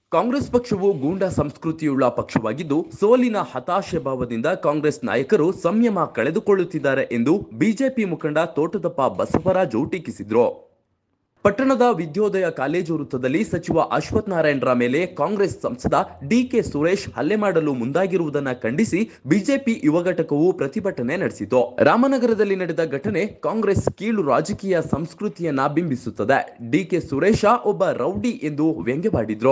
ಕಾಂಗ್ರೆಸ್ ಪಕ್ಷವು ಗೂಂಡಾ ಸಂಸ್ಕೃತಿಯುಳ್ಳ ಪಕ್ಷವಾಗಿದ್ದು ಸೋಲಿನ ಹತಾಶೆ ಭಾವದಿಂದ ಕಾಂಗ್ರೆಸ್ ನಾಯಕರು ಸಂಯಮ ಕಳೆದುಕೊಳ್ಳುತ್ತಿದ್ದಾರೆ ಎಂದು ಬಿಜೆಪಿ ಮುಖಂಡ ತೋಟದಪ್ಪ ಬಸವರಾಜು ಟೀಕಿಸಿದ್ರು ಪಟ್ಟಣದ ವಿದ್ಯೋದಯ ಕಾಲೇಜು ವೃತ್ತದಲ್ಲಿ ಸಚಿವ ಅಶ್ವಥ್ ನಾರಾಯಣರ ಮೇಲೆ ಕಾಂಗ್ರೆಸ್ ಸಂಸದ ಡಿಕೆ ಸುರೇಶ್ ಹಲ್ಲೆ ಮಾಡಲು ಮುಂದಾಗಿರುವುದನ್ನು ಖಂಡಿಸಿ ಬಿಜೆಪಿ ಯುವ ಘಟಕವು ಪ್ರತಿಭಟನೆ ನಡೆಸಿತು ರಾಮನಗರದಲ್ಲಿ ನಡೆದ ಘಟನೆ ಕಾಂಗ್ರೆಸ್ ಕೀಳು ರಾಜಕೀಯ ಸಂಸ್ಕೃತಿಯನ್ನ ಬಿಂಬಿಸುತ್ತದೆ ಡಿಕೆ ಸುರೇಶ ಒಬ್ಬ ರೌಡಿ ಎಂದು ವ್ಯಂಗ್ಯವಾಡಿದ್ರು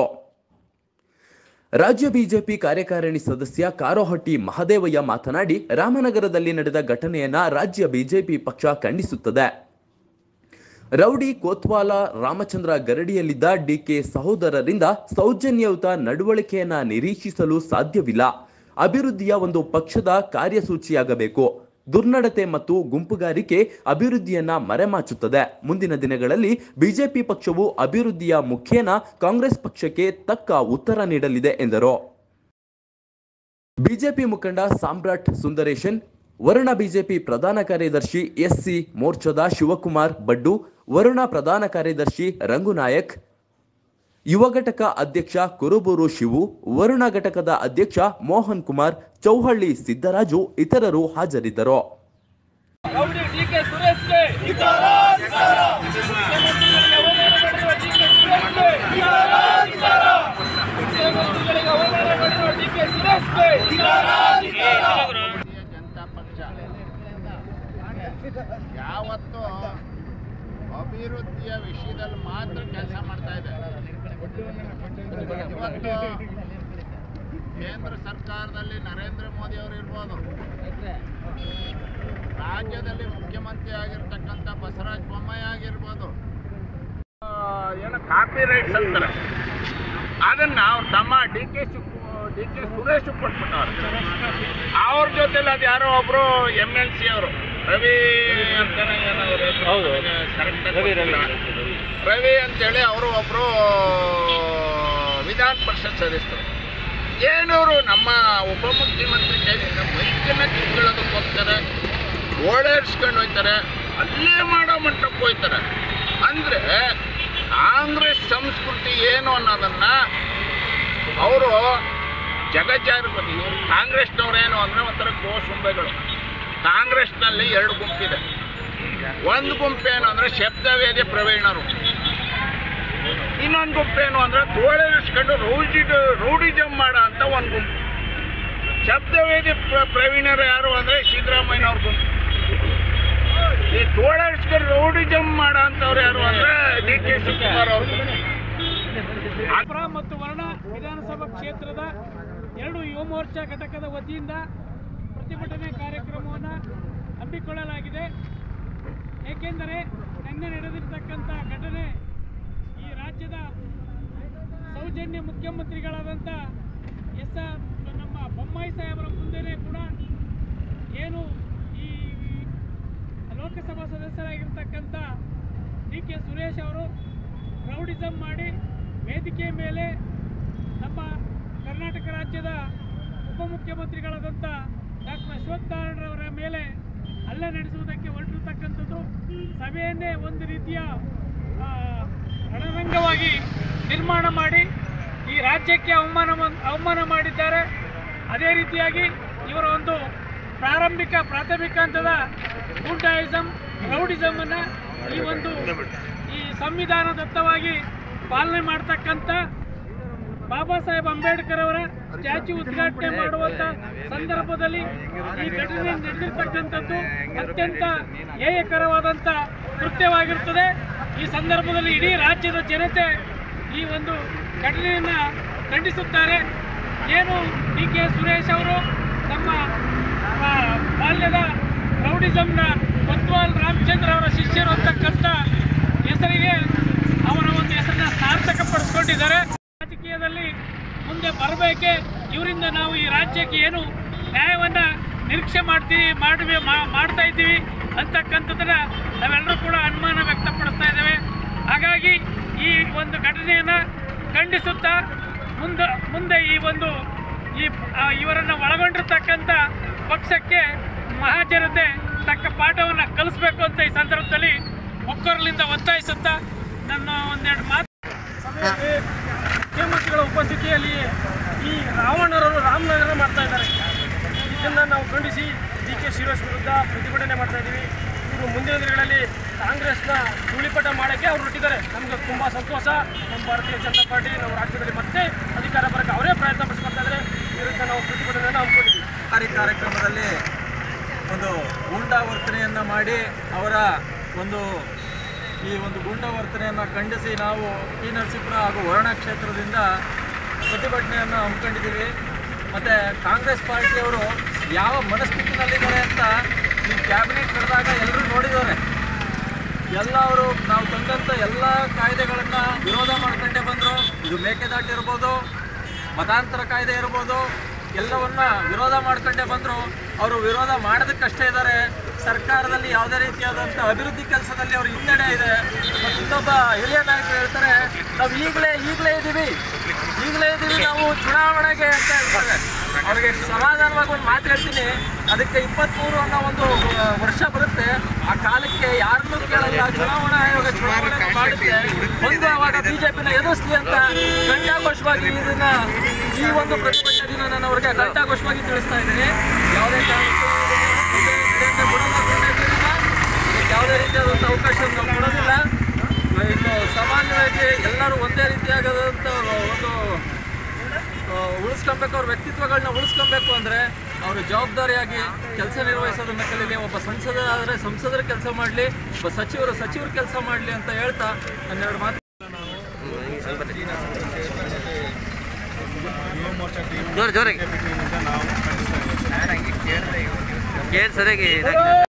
ರಾಜ್ಯ ಬಿಜೆಪಿ ಕಾರ್ಯಕಾರಿಣಿ ಸದಸ್ಯ ಕಾರೋಹಟ್ಟಿ ಮಹದೇವಯ್ಯ ಮಾತನಾಡಿ ರಾಮನಗರದಲ್ಲಿ ನಡೆದ ಘಟನೆಯನ್ನ ರಾಜ್ಯ ಬಿಜೆಪಿ ಪಕ್ಷ ಖಂಡಿಸುತ್ತದೆ ರೌಡಿ ಕೋತ್ವಾಲ ರಾಮಚಂದ್ರ ಗರಡಿಯಲ್ಲಿದ್ದ ಡಿಕೆ ಸಹೋದರರಿಂದ ಸೌಜನ್ಯಯುತ ನಡವಳಿಕೆಯನ್ನ ನಿರೀಕ್ಷಿಸಲು ಸಾಧ್ಯವಿಲ್ಲ ಅಭಿವೃದ್ಧಿಯ ಒಂದು ಪಕ್ಷದ ಕಾರ್ಯಸೂಚಿಯಾಗಬೇಕು ದುರ್ನಡತೆ ಮತ್ತು ಗುಂಪುಗಾರಿಕೆ ಅಭಿವೃದ್ಧಿಯನ್ನ ಮರೆಮಾಚುತ್ತದೆ ಮುಂದಿನ ದಿನಗಳಲ್ಲಿ ಬಿಜೆಪಿ ಪಕ್ಷವು ಅಭಿವೃದ್ಧಿಯ ಮುಖೇನ ಕಾಂಗ್ರೆಸ್ ಪಕ್ಷಕ್ಕೆ ತಕ್ಕ ಉತ್ತರ ನೀಡಲಿದೆ ಎಂದರು ಬಿಜೆಪಿ ಮುಖಂಡ ಸಾಮ್ರಾಟ್ ಸುಂದರೇಶನ್ ವರುಣ ಬಿಜೆಪಿ ಪ್ರಧಾನ ಕಾರ್ಯದರ್ಶಿ ಎಸ್ಸಿ ಮೋರ್ಚಾದ ಶಿವಕುಮಾರ್ ಬಡ್ಡು ವರುಣ ಪ್ರಧಾನ ಕಾರ್ಯದರ್ಶಿ ರಂಗುನಾಯಕ್ ಯುವ ಘಟಕ ಅಧ್ಯಕ್ಷ ಕುರುಬೂರು ಶಿವು ವರುಣ ಘಟಕದ ಅಧ್ಯಕ್ಷ ಮೋಹನ್ ಕುಮಾರ್ ಚೌಹಳ್ಳಿ ಸಿದ್ದರಾಜು ಇತರರು ಹಾಜರಿದ್ದರು ರೌಡಿ ಡಿ ಕೆ ಸುರೇಶ್ಗೆ ಮುಖ್ಯಮಂತ್ರಿಗಳಿಗೆ ಅವಮಾನ ಮಾಡಿರುವ ಡಿ ಕೆ ಸುರೇಶ್ಗೆ ಮುಖ್ಯಮಂತ್ರಿಗಳಿಗೆ ಅವಮಾನ ಮಾಡಿರುವ ಡಿ ಕೆ ಸುರೇಶ್ಗೆ ಭಾರತೀಯ ಜನತಾ ಪಕ್ಷ ಯಾವತ್ತೂ ಅಭಿವೃದ್ಧಿಯ ವಿಷಯದಲ್ಲಿ ಮಾತ್ರ ಕೆಲಸ ಮಾಡ್ತಾ ಇದೆ ಇವತ್ತು ಕೇಂದ್ರ ಸರ್ಕಾರದಲ್ಲಿ ನರೇಂದ್ರ ಮೋದಿ ಅವರು ಇರ್ಬೋದು ರಾಜ್ಯದಲ್ಲಿ ಮುಖ್ಯಮಂತ್ರಿ ಆಗಿರ್ತಕ್ಕಂಥ ಬಸವರಾಜ ಬೊಮ್ಮಾಯಿ ಆಗಿರ್ಬೋದು ಆ, ಏನು ಕಾಪಿ ರೈಟ್ಸ್ ಅಂತಾರೆ ಅದನ್ನ ಅವ್ರ ತಮ್ಮ D K D K Suresh ಕೊಟ್ಬಿಟ್ಟವ್ರು ಅವ್ರ ಜೊತೆಲಿ ಅದು ಯಾರೋ ಒಬ್ರು ಎಮ್ ಎಲ್ ಸಿ ಅವರು ರವಿ ಅಂತಾನೆ ಏನೋ ಅವ್ರ ಹೆಸ್ರು correct ಆಗಿ ಗೊತ್ತಿಲ್ಲ. ರವಿ ಅಂತೇಳಿ ಅವರು ಒಬ್ರು ವಿಧಾನ ಪರಿಷತ್ ಸದಸ್ಯರು ಏನವರು ನಮ್ಮ ಉಪಮುಖ್ಯಮಂತ್ರಿ ಕೈಲಿಂದ ಬೈಕನ್ನ ಕಿತ್ಕೊಳ್ಳೋದಕ್ಕೆ ಹೋಗ್ತಾರೆ ಓಡಾಡಿಸ್ಕೊಂಡು ಹೋಗ್ತಾರೆ ಅಲ್ಲೇ ಮಾಡೋ ಮಟ್ಟಕ್ಕೆ ಹೋಗ್ತಾರೆ ಅಂದ್ರೆ ಕಾಂಗ್ರೆಸ್ ಸಂಸ್ಕೃತಿ ಏನು ಅನ್ನೋದನ್ನ ಅವರು ಜಗಜ್ಜಾರು ಇವರು ಕಾಂಗ್ರೆಸ್ನವ್ರೇನು ಅಂದ್ರೆ ಒಂಥರ ಗೋಸುಂಬೆಗಳು ಕಾಂಗ್ರೆಸ್ನಲ್ಲಿ ಎರಡು ಗುಂಪಿದೆ ಒಂದು ಗುಂಪೇನು ಅಂದ್ರೆ ಶಬ್ದವೇದಿ ಪ್ರವೀಣರು ಇನ್ನೊಂದು ಗುಂಪೇನು ಅಂದ್ರೆ ತೋಳರಿಸ್ಕೊಂಡು ರೌಡಿ ರೌಡಿಜಮ್ ಮಾಡೋ ಅಂತ ಒಂದು ಗುಂಪು ಶಬ್ದವೇದಿ ಪ್ರ- ಪ್ರವೀಣರು ಯಾರು ಅಂದ್ರೆ ಸಿದ್ದರಾಮಯ್ಯನವ್ರ ಗುಂಪು ಈ ತೋಳರಿಸ್ಕೊಂಡು ರೌಡಿಜಮ್ ಮಾಡೋ ಅಂಥವ್ರು ಯಾರು ಅಂದ್ರೆ ಡಿ ಕೆ ಶಿವಕುಮಾರ್ ಅವ್ರ ಗುಂಪು ಅಪರ ಮತ್ತು ವರ್ಣ ವಿಧಾನಸಭಾ ಕ್ಷೇತ್ರದ ಎರಡು ಯುವ ಮೋರ್ಚಾ ಘಟಕದ ವತಿಯಿಂದ ಪ್ರತಿಭಟನೆ ಕಾರ್ಯಕ್ರಮವನ್ನು ಹಮ್ಮಿಕೊಳ್ಳಲಾಗಿದೆ ಏಕೆಂದರೆ ನಿನ್ನೆ ನಡೆದಿರ್ತಕ್ಕಂಥ ಘಟನೆ ಈ ರಾಜ್ಯದ ಸೌಜನ್ಯ ಮುಖ್ಯಮಂತ್ರಿಗಳಾದಂಥ ಎಸ್ ಆರ್ ನಮ್ಮ ಬೊಮ್ಮಾಯಿ ಸಾಹೇಬರ ಮುಂದೆನೇ ಕೂಡ ಏನು ಈ ಲೋಕಸಭಾ ಸದಸ್ಯರಾಗಿರ್ತಕ್ಕಂಥ ಡಿ ಕೆ ಸುರೇಶ್ ಅವರು ರೌಡಿಸಮ್ ಮಾಡಿ ವೇದಿಕೆ ಮೇಲೆ ನಮ್ಮ ಕರ್ನಾಟಕ ರಾಜ್ಯದ ಉಪಮುಖ್ಯಮಂತ್ರಿಗಳಾದಂಥ ಡಾಕ್ಟರ್ ಅಶ್ವಥ್ ನಾರಾಯಣರವರ ಮೇಲೆ ಹಲ್ಲೆ ನಡೆಸುವುದಕ್ಕೆ ಹೊರಟಿರ್ತಕ್ಕಂಥದ್ದು ಸಭೆಯನ್ನೇ ಒಂದು ರೀತಿಯ ಆ, ರಣರಂಗವಾಗಿ ನಿರ್ಮಾಣ ಮಾಡಿ ಈ ರಾಜ್ಯಕ್ಕೆ ಅವಮಾನ ಅವಮಾನ ಮಾಡಿದ್ದಾರೆ ಅದೇ ರೀತಿಯಾಗಿ ಇವರ ಒಂದು ಪ್ರಾರಂಭಿಕ ಪ್ರಾಥಮಿಕ ಹಂತದ ಗೂಂಡಾಯಿಸಮ್ ರೌಡಿಸಮ್ ಅನ್ನ ಈ ಒಂದು ಈ ಸಂವಿಧಾನದತ್ತವಾಗಿ ಪಾಲನೆ ಮಾಡ್ತಕ್ಕಂಥ ಬಾಬಾ ಸಾಹೇಬ್ ಅಂಬೇಡ್ಕರ್ ಅವರ ಸ್ಟ್ಯಾಚ್ಯೂ ಉದ್ಘಾಟನೆ ಮಾಡುವಂತ ಸಂದರ್ಭದಲ್ಲಿ ಈ ಘಟನೆ ನಡೆದಿರ್ತಕ್ಕಂಥದ್ದು ಅತ್ಯಂತ ಹೇಯಕರವಾದಂಥ ಕೃತ್ಯವಾಗಿರುತ್ತದೆ ಈ ಸಂದರ್ಭದಲ್ಲಿ ಇಡೀ ರಾಜ್ಯದ ಜನತೆ ಈ ಒಂದು ಘಟನೆಯನ್ನ ಖಂಡಿಸುತ್ತಾರೆ ಏನು ಡಿ ಕೆ ಸುರೇಶ್ ಅವರು ನಮ್ಮ ಆ, ಬಾಲ್ಯದ ರೌಡಿಸಮ್ನ ಕೊತ್ವಾಲ್ ರಾಮಚಂದ್ರ ಅವರ ಶಿಷ್ಯರು ಅಂತಕ್ಕಂಥ ಹೆಸರಿಗೆ ಅವರ ಒಂದು ಹೆಸರನ್ನ ಸಾರ್ಥಕ ಪಡಿಸ್ಕೊಂಡಿದ್ದಾರೆ ರಾಜಕೀಯದಲ್ಲಿ ಮುಂದೆ ಬರಬೇಕೆ ಇವರಿಂದ ನಾವು ಈ ರಾಜ್ಯಕ್ಕೆ ಏನು ನ್ಯಾಯವನ್ನ ನಿರೀಕ್ಷೆ ಮಾಡ್ತೀವಿ ಮಾಡ್ವಿ ಮಾ- ಮಾಡ್ತಾ ಇದ್ದೀವಿ ಅಂತಕ್ಕಂಥದ್ದನ್ನ ನಾವೆಲ್ಲರೂ ಕೂಡ ಅನುಮಾನ ವ್ಯಕ್ತಪಡಿಸ್ತಾ ಇದ್ದೇವೆ ಹಾಗಾಗಿ ಈ ಒಂದು ಘಟನೆಯನ್ನ ಖಂಡಿಸುತ್ತಾ ಮುಂದೆ ಮುಂದೆ ಈ ಒಂದು ಈ ಆ, ಇವರನ್ನ ಒಳಗೊಂಡಿರ್ತಕ್ಕಂಥ ಪಕ್ಷಕ್ಕೆ ಮಹಾಜನತೆ ತಕ್ಕ ಪಾಠವನ್ನ ಕಲಿಸ್ಬೇಕು ಅಂತ ಈ ಸಂದರ್ಭದಲ್ಲಿ ಒಕ್ಕೊರಲಿಂದ ಒತ್ತಾಯಿಸುತ್ತಾ ನನ್ನ ಒಂದೆರಡು ಮಾತು ಸಭೆಯಲ್ಲಿ ಮುಖ್ಯಮಂತ್ರಿಗಳ ಉಪಸ್ಥಿತಿಯಲ್ಲಿ ಈ ರಾವಣರವರು ರಾಮನಗರ ಮಾಡ್ತಾ ಇದ್ದಾರೆ ಇದನ್ನು ನಾವು ಖಂಡಿಸಿ ಡಿ ಕೆ ಶಿರೋಶ್ ವಿರುದ್ಧ ಪ್ರತಿಭಟನೆ ಮಾಡ್ತಾ ಇದ್ದೀವಿ ಇವರು ಮುಂದಿನ ದಿನಗಳಲ್ಲಿ ಕಾಂಗ್ರೆಸ್ನ ಧೂಳಿಪಟ ಮಾಡೋಕ್ಕೆ ಅವ್ರು ಹೊರಟಿದ್ದಾರೆ ನಮಗೆ ತುಂಬ ಸಂತೋಷ ನಮ್ಮ ಭಾರತೀಯ ಜನತಾ ಪಾರ್ಟಿ ನಮ್ಮ ರಾಜ್ಯದಲ್ಲಿ ಮತ್ತೆ ಅಧಿಕಾರ ಬರೋಕ್ಕೆ ಅವರೇ ಪ್ರಯತ್ನ ಪಡಿಸ್ಕೊಳ್ತಾ ಇದ್ದಾರೆ ವಿರುದ್ಧ ನಾವು ಪ್ರತಿಭಟನೆಯನ್ನು ಹಮ್ಮಿಕೊಂಡಿದ್ದೀವಿ ಸರ್ಕಾರಿ ಕಾರ್ಯಕ್ರಮದಲ್ಲಿ ಒಂದು ಗೂಂಡಾವರ್ತನೆಯನ್ನು ಮಾಡಿ ಅವರ ಒಂದು ಈ ಒಂದು ಗೂಂಡಾವರ್ತನೆಯನ್ನು ಖಂಡಿಸಿ ನಾವು ಟಿ ನರಸೀಪುರ ಹಾಗೂ ವರುಣ ಕ್ಷೇತ್ರದಿಂದ ಪ್ರತಿಭಟನೆಯನ್ನು ಹಮ್ಮಿಕೊಂಡಿದ್ದೀವಿ ಮತ್ತು ಕಾಂಗ್ರೆಸ್ ಪಾರ್ಟಿಯವರು ಯಾವ ಮನಸ್ಥಿತಿನಲ್ಲಿದ್ದಾರೆ ಅಂತ ಈ ಕ್ಯಾಬಿನೆಟ್ ನಡೆದಾಗ ಎಲ್ಲರೂ ನೋಡಿದ್ದಾರೆ ಎಲ್ಲ ಅವರು ನಾವು ತಂದಂಥ ಎಲ್ಲ ಕಾಯ್ದೆಗಳನ್ನು ವಿರೋಧ ಮಾಡ್ಕೊಂಡೇ ಬಂದರು ಇದು ಮೇಕೆದಾಟು ಇರ್ಬೋದು ಮತಾಂತರ ಕಾಯ್ದೆ ಇರ್ಬೋದು ಎಲ್ಲವನ್ನ ವಿರೋಧ ಮಾಡ್ಕೊಂಡೇ ಬಂದರು ಅವರು ವಿರೋಧ ಮಾಡೋದಕ್ಕಷ್ಟೇ ಇದ್ದಾರೆ ಸರ್ಕಾರದಲ್ಲಿ ಯಾವುದೇ ರೀತಿಯಾದಂಥ ಅಭಿವೃದ್ಧಿ ಕೆಲಸದಲ್ಲಿ ಅವರು ಹಿನ್ನಡೆ ಇದೆ ಮತ್ತು ಇನ್ನೊಬ್ಬ ಹಿರಿಯ ನಾಯಕರು ಹೇಳ್ತಾರೆ ನಾವು ಈಗಲೇ ಈಗಲೇ ಇದ್ದೀವಿ ಈಗಲೇ ಇದ್ದೀವಿ ನಾವು ಚುನಾವಣೆಗೆ ಅಂತ ಹೇಳ್ತಾರೆ ಅವ್ರಿಗೆ ಸಮಾಧಾನವಾಗಿ ಒಂದು ಮಾತು ಹೇಳ್ತೀನಿ ಅದಕ್ಕೆ ಇಪ್ಪತ್ತ್ಮೂರು ಅನ್ನೋ ಒಂದು ಆ, ವರ್ಷ ಬರುತ್ತೆ ಆ ಕಾಲಕ್ಕೆ ಯಾರನ್ನೂ ಕೇಳಲ್ಲ ಚುನಾವಣಾ ಆಯೋಗ ಚುನಾವಣೆ ಮಾಡುತ್ತೆ ಒಂದು ಅವಾಗ ಬಿಜೆಪಿನ ಎದುರಿಸ್ಲಿ ಅಂತ ಘಂಟಾಘೋಷವಾಗಿ ಇದನ್ನ ಈ ಒಂದು ಪ್ರತಿಭಟನೆ ದಿನ ನಾನು ಅವ್ರಿಗೆ ಘಂಟಾಘೋಷವಾಗಿ ತಿಳಿಸ್ತಾ ಇದ್ದೀನಿ ಯಾವುದೇ ಕಾರಣಕ್ಕೂ ಇದನ್ನ ಬಿಡಲ್ಲ, ಬಿಡೋದಿಲ್ಲ. ಇದಕ್ಕೆ ಯಾವುದೇ ರೀತಿಯಾದಂಥ ಅವಕಾಶ ನಾವು ಕೊಡೋದಿಲ್ಲ ಇನ್ನು ಸಾಮಾನ್ಯವಾಗಿ ಎಲ್ಲರೂ ಒಂದೇ ರೀತಿಯಾದಂಥ ಒಂದು ಆ, ಉಳಿಸ್ಕೊಬೇಕು ಅವ್ರ ವ್ಯಕ್ತಿತ್ವಗಳನ್ನ ಉಳಿಸ್ಕೊಬೇಕು ಅಂದರೆ ಅವರು ಜವಾಬ್ದಾರಿಯಾಗಿ ಕೆಲಸ ನಿರ್ವಹಿಸೋದನ್ನ ಕಲೀಲಿ ಒಬ್ಬ ಸಂಸದ ಆದರೆ ಸಂಸದರ ಕೆಲಸ ಮಾಡಲಿ ಒಬ್ಬ ಸಚಿವರು ಸಚಿವರು ಕೆಲಸ ಮಾಡಲಿ ಅಂತ ಹೇಳ್ತಾ ಹನ್ನೆರಡು ಮಾತು ಜೋರ್ ಜೋರಾಗಿ ಕೇಳಿ ಸರಿಯಾಗಿ